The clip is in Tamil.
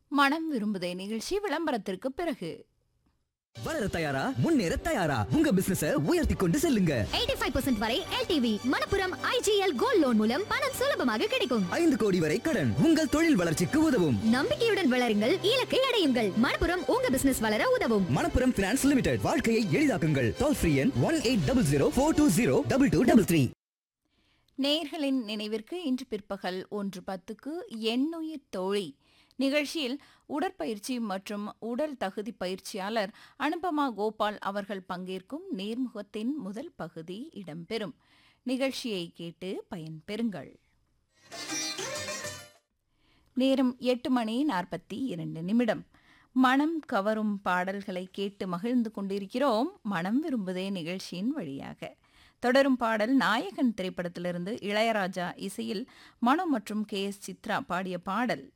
மனம் விரும்புதே நிகழ்ச்சி விளம்பரத்திற்கு பிறகு வளர தயாரா முன்னேற தயாரா உங்க பிசினஸ உயர்த்தி கொண்டு செல்லுங்க 85% வரை LTV Manappuram IGL gold loan மூலம் பணம் சுலபமாக கிடைக்கும் ஐந்து கோடி வரை கடன் உங்கள் தொழில் வளர்ச்சிக்கு உதவும் நம்பிக்கையுடன் வளருங்கள் இலக்கை அடையுங்கள் மணப்புரம் உங்க பிசினஸ் வளர உதவும் மணப்புரம் பினான்ஸ் லிமிடெட் வாழ்க்கையை எளிதாக்குங்கள் டோல் ஃப்ரீ எண் one eight double zero four two zero double two double three நேயர்களின் நினைவிற்கு இன்று பிற்பகல் ஒன்று பத்துக்கு எண்ணுயிர் தோழி நிகழ்ச்சியில் உடற்பயிற்சி மற்றும் உடல் தகுதி பயிற்சியாளர் அனுபமா கோபால் அவர்கள் பங்கேற்கும் நேர்முகத்தின் முதல் பகுதி இடம்பெறும் நிகழ்ச்சியை கேட்டு பயன்பெறுங்கள் நேரம் எட்டு மணி நாற்பத்தி இரண்டு நிமிடம் மனம் கவரும் பாடல்களை கேட்டு மகிழ்ந்து கொண்டிருக்கிறோம் மனம் விரும்புதே நிகழ்ச்சியின் வழியாக தொடரும் பாடல் நாயகன் திரைப்படத்திலிருந்து இளையராஜா இசையில் மனோ மற்றும் கே எஸ் சித்ரா பாடிய பாடல்